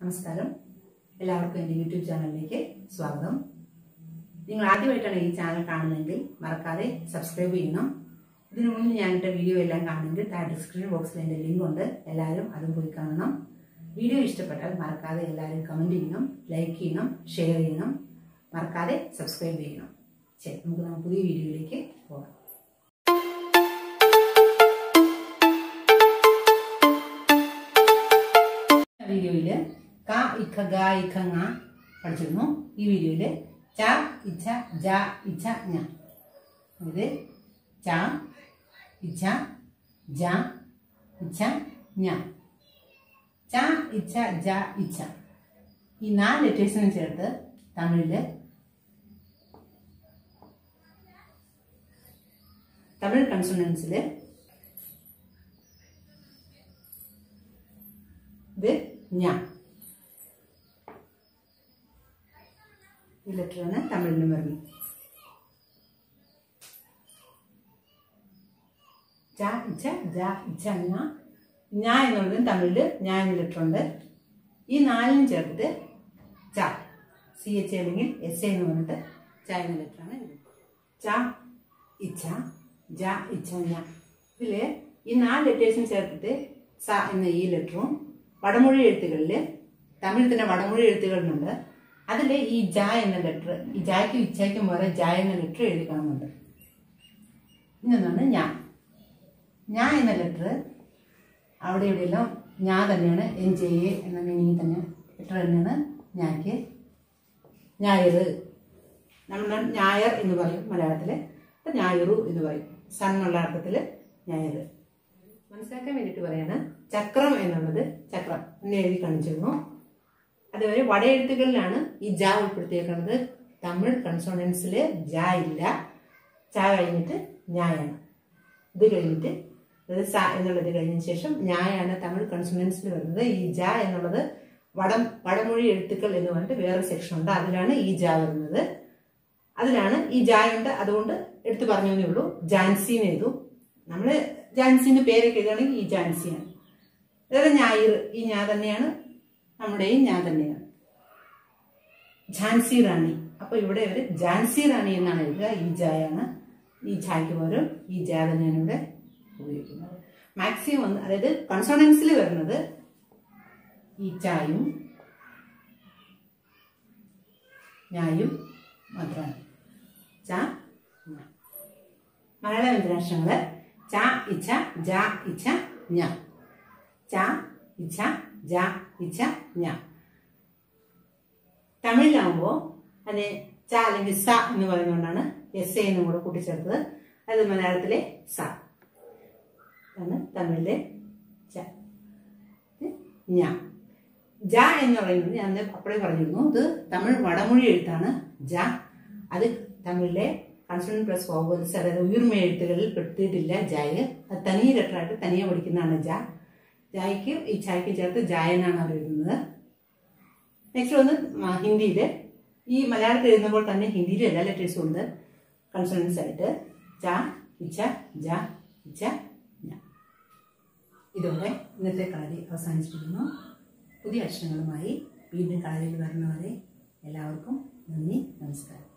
നമസ്കാരം എല്ലാവർക്കും എൻ്റെ യൂട്യൂബ് ചാനലിലേക്ക് സ്വാഗതം നിങ്ങൾ ആദ്യമായിട്ടാണ് ഈ ചാനൽ കാണുന്നതെങ്കിൽ മറക്കാതെ സബ്സ്ക്രൈബ് ചെയ്യണം ഇതിനു മുന്നേ ഞാൻ ഇട്ട വീഡിയോ എല്ലാം കാണുമെങ്കിൽ താഴെ ഡിസ്ക്രിപ്ഷൻ ബോക്സിൽ എൻ്റെ ലിങ്ക് ഉണ്ട് എല്ലാവരും അതും പോയി കാണണം വീഡിയോ ഇഷ്ടപ്പെട്ടാൽ മറക്കാതെ എല്ലാവരും കമൻറ്റ് ചെയ്യണം ലൈക്ക് ചെയ്യണം ഷെയർ ചെയ്യണം മറക്കാതെ സബ്സ്ക്രൈബ് ചെയ്യണം ശരി നമുക്ക് നമ്മുടെ പുതിയ വീഡിയോയിലേക്ക് പോകാം വീഡിയോയിൽ ക ഇഖ ഗ ഇഖ ങ പഠിച്ചിരുന്നു ഈ വീഡിയോയിൽ ച ഇച്ഛ ജ ഇച്ഛ ഞ ഇത് ച ഇച്ഛ ജ ഇച്ഛ ഞ ച ഇച്ഛ ജ ഇച്ഛ ഈ നാല് ലെറ്റേഴ്സിനും ചേർത്ത് തമിഴിൽ തമിഴ് കൺസോണൻസിൽ ഇത് ഞ ഈ ലെറ്ററാണ് തമിഴിലും വരുന്നത് ച ഇച്ച ജ ഇച്ച ഞ ഞ എന്നുള്ളത് തമിഴിൽ ഞ എന്ന ലെറ്റർ ഉണ്ട് ഈ നാലിനും ചേർത്തിട്ട് ച സി എച്ച് അല്ലെങ്കിൽ എസ് എ എന്ന് പറഞ്ഞിട്ട് ച എന്ന ലെറ്ററാണ് ച ഇച്ച ജ ഇച്ച ഞ ഇതിൽ ഈ നാല് ലെറ്റേഴ്സും ചേർത്തിട്ട് സ എന്ന ഈ ലെറ്ററും വടമൊഴി എഴുത്തുകളിൽ തമിഴ് തന്നെ വടമൊഴി എഴുത്തുകളിലുണ്ട് അതിൽ ഈ ജ എന്ന ലെറ്റർ ഈ ജായ്ക്കും ഇച്ഛയ്ക്കും വേറെ ജ എന്ന ലെറ്റർ എഴുതി കാണുന്നുണ്ട് ഇന്നൊന്നാണ് ഞാൻ ഞാൻ എന്ന ലെറ്റർ അവിടെ ഇവിടെയെല്ലാം ഞാൻ തന്നെയാണ് എൻ ജെ എ എന്ന മീനിങ് തന്നെ ലെറ്റർ തന്നെയാണ് ഞാക്ക് ഞായർ നമ്മൾ ഞായർ എന്ന് പറയും മലയാളത്തിൽ അപ്പം ഞായറു എന്ന് പറയും സൺ എന്നുള്ള അർത്ഥത്തിൽ ഞായർ മനസ്സിലാക്കാൻ വേണ്ടിയിട്ട് പറയാണ് ചക്രം എന്നുള്ളത് ചക്രം എന്ന് എഴുതി കാണിച്ചിരുന്നു അതുവരെ വടയെഴുത്തുകളിലാണ് ഈ ജ ഉൾപ്പെടുത്തിയേക്കുന്നത് തമിഴ് കൺസോണൻസിൽ ജ ഇല്ല ച കഴിഞ്ഞിട്ട് ഞായാണ് ഇത് കഴിഞ്ഞിട്ട് അതായത് സ എന്നുള്ളത് കഴിഞ്ഞതിന് ശേഷം ഞായാണ് തമിഴ് കൺസോണൻസിൽ വരുന്നത് ഈ ജ എന്നുള്ളത് വടം വടമൊഴി എഴുത്തുക്കൾ എന്ന് പറഞ്ഞിട്ട് വേറെ സെക്ഷൻ ഉണ്ട് അതിലാണ് ഈ ജ വരുന്നത് അതിലാണ് ഈ ജ ഉണ്ട് അതുകൊണ്ട് എടുത്തു പറഞ്ഞു എന്നേ ഉള്ളൂ ജാൻസിന്ന് എഴുതും നമ്മൾ ജാൻസിന്റെ പേരൊക്കെ എഴുതുകയാണെങ്കിൽ ഈ ജാൻസിയാണ് അതായത് ഞായർ ഈ ഞാൻ തന്നെയാണ് നമ്മുടെയും ഞാൻ തന്നെയാണ് ഝാൻസി റാണി അപ്പൊ ഇവിടെ ഒരു ഝാൻസി റാണി എന്നാണ് എഴുതുക ഈ ജായാണ് ഈ ഝായ്ക്ക് പകരം ഈ ജാ തന്നെയാണ് ഇവിടെ ഉപയോഗിക്കുന്നത് മാക്സിമം ഒന്ന് അതായത് കൺസോണൻസിൽ വരുന്നത് ഈ ചായും ഞായും മാത്രമാണ് ച ഞ. മലയാള വ്യഞ്ജനാക്ഷരങ്ങള് ച ഇച്ച ജ ഇച്ച ഞ ച ഇച്ച ജ ഇച്ച ഞ തമിഴിലാവുമ്പോൾ അതിനെ ച അല്ലെങ്കിൽ സ എന്ന് പറയുന്നതുകൊണ്ടാണ് എസ് എ എന്നും കൂടെ കൂട്ടിച്ചേർത്തത് അത് മലയാളത്തിലെ സ ആണ് തമിഴിലെ ച ഇത് ഞ ജ എന്ന് പറയുന്നത് ഞാൻ അപ്പോഴേ പറഞ്ഞിരുന്നു ഇത് തമിഴ് വടമൊഴി എഴുത്താണ് ജ അത് തമിഴിലെ കൺസോണൻ പ്ലസ് വോവൽസ് അതായത് ഉയർമ എഴുത്തുകളിൽ പെടുത്തിയിട്ടില്ല ജായ് അത് തനിയെ ലെറ്ററായിട്ട് തനിയെ പഠിക്കുന്നതാണ് ജ ജായ്ക്ക് ഈ ചായ്ക്ക് ചേർത്ത് ജായ എന്നാണ് അവർ എഴുതുന്നത് നെക്സ്റ്റ് വന്ന് ഹിന്ദിയിൽ ഈ മലയാളത്തിൽ എഴുതുമ്പോൾ തന്നെ ഹിന്ദിയിൽ എല്ലാ ലെറ്റേഴ്സും ഉണ്ട് കൺസോണൻസ് ആയിട്ട് ച ഇച്ച ജ ഇച്ച ഞ ഇതോടെ ഇന്നത്തെ കളരി അവസാനിച്ചിരിക്കുന്നു പുതിയ അക്ഷരങ്ങളുമായി വീണ്ടും കളരിയിൽ വരുന്നവരെ എല്ലാവർക്കും നന്ദി നമസ്കാരം